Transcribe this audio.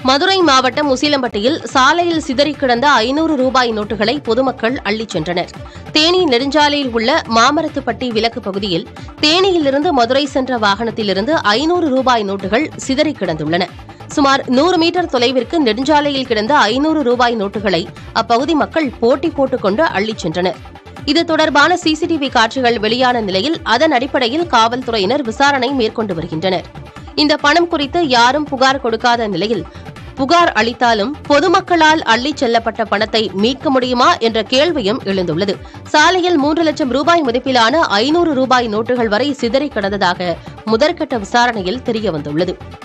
மதுரை மாவட்டம் உசிலம்பட்டியில் சாலையில் சிதறி கிடந்த ஐநூறு ரூபாய் நோட்டுகளை பொதுமக்கள் அள்ளிச் சென்றனர் தேனி நெடுஞ்சாலையில் உள்ள மாமரத்துப்பட்டி விலக்கு பகுதியில் தேனியிலிருந்து மதுரை சென்ற வாகனத்திலிருந்து ஐநூறு ரூபாய் நோட்டுகள் சிதறி கிடந்துள்ளன சுமார் நூறு மீட்டர் தொலைவிற்கு நெடுஞ்சாலையில் கிடந்த ஐநூறு ரூபாய் நோட்டுகளை அப்பகுதி மக்கள் போட்டி போட்டுக்கொண்டு அள்ளிச் சென்றனர் இது தொடர்பான சிசிடிவி காட்சிகள் வெளியான நிலையில் அதன் அடிப்படையில் காவல்துறையினர் விசாரணை மேற்கொண்டு வருகின்றனர் இந்த பணம் குறித்து யாரும் புகார் கொடுக்காத நிலையில் புகார் அளித்தாலும் பொதுமக்களால் அள்ளிச் செல்லப்பட்ட பணத்தை மீட்க முடியுமா என்ற கேள்வியும் எழுந்துள்ளது சாலையில் மூன்று லட்சம் ரூபாய் மதிப்பிலான ஐநூறு ரூபாய் நோட்டுகள் வரை சிதறி கிடந்ததாக முதற்கட்ட விசாரணையில் தெரியவந்துள்ளது